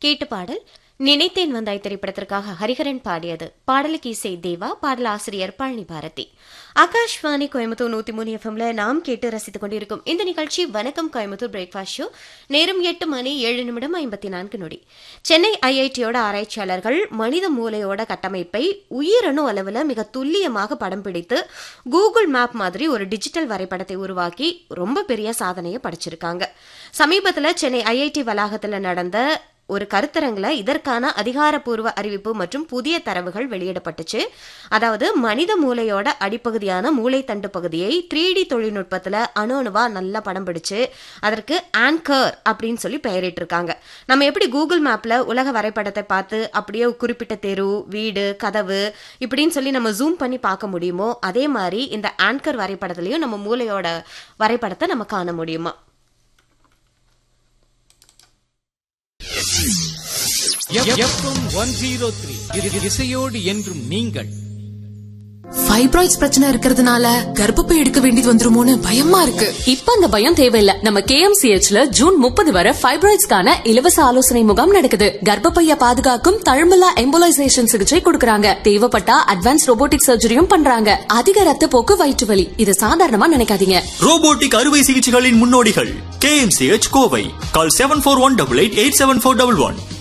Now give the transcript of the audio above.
கேட்டு பாடல் நினைத்தேன் வந்தாய் திரைப்படத்திற்காக ஹரிஹரன் பாடியது பாடலுக்கு இசை தேவா பாடல் ஆசிரியர் பழனி பாரதி ஆகாஷ்வாணி கோயம்புத்தூர் நூத்தி மூணு எஃப்எம்ல நாம் கேட்டு ரசித்துக் கொண்டிருக்கும் இந்த நிகழ்ச்சி வணக்கம் கோயம்புத்தூர் பிரேக்ஃபாஸ்ட் ஷோ நேரம் எட்டு மணி ஏழு நிமிடம் ஐம்பத்தி நான்கு நொடி சென்னை ஐஐடியோட ஆராய்ச்சியாளர்கள் மனித மூளையோட கட்டமைப்பை உயிரணு அளவில் மிக துல்லியமாக படம் பிடித்து கூகுள் மேப் மாதிரி ஒரு டிஜிட்டல் வரைபடத்தை உருவாக்கி ரொம்ப பெரிய சாதனையை படைச்சிருக்காங்க சமீபத்தில் சென்னை ஐஐடி வளாகத்தில் நடந்த ஒரு கருத்தரங்குல இதற்கான அதிகாரப்பூர்வ அறிவிப்பு மற்றும் புதிய தரவுகள் வெளியிடப்பட்டுச்சு அதாவது மனித மூளையோட அடிப்பகுதியான மூளைத்தண்டு பகுதியை த்ரீ டி தொழில்நுட்பத்துல அணு அணுவா நல்லா படம் பிடிச்சு அதற்கு ஆங்கர் அப்படின்னு சொல்லி பெயரிட்டிருக்காங்க நம்ம எப்படி கூகுள் மேப்ல உலக வரைபடத்தை பார்த்து அப்படியே குறிப்பிட்ட தெரு வீடு கதவு இப்படின்னு சொல்லி நம்ம ஜூம் பண்ணி பார்க்க முடியுமோ அதே மாதிரி இந்த ஆங்கர் வரைபடத்துலயும் நம்ம மூளையோட வரைபடத்தை நம்ம காண முடியுமா எஃப்எம் ஒன் ஜீரோ த்ரீ இசையோடு என்றும் நீங்கள் ஃபைப்ராய்ட்ஸ் பிரச்சனை இருக்கிறதுனால கர்ப்பப்பை எடுக்க வேண்டியது வந்துருமோன்னு பயமா இருக்கு இப்ப அந்த பயம் தேவையில்ல நம்ம கேஎம்சிஹெச்ல ஜூன் முப்பது வரை ஃபைப்ராய்ட்ஸ்க்கான இலவச ஆலோசனை முகாம் நடக்குது கர்ப்பப்பைய பாதுகாக்கும் தழும்பலா எம்போலைசேஷன் சிகிச்சை கொடுக்கறாங்க தேவைப்பட்டா அட்வான்ஸ் ரோபோட்டிக் சர்ஜரியும் பண்றாங்க அதிக ரத்த போக்கு வயிற்று வலி இது சாதாரணமா நினைக்காதீங்க ரோபோட்டிக் அறுவை சிகிச்சைகளின் முன்னோடிகள் KMCH Kovai call seven four one double eight eight seven four double one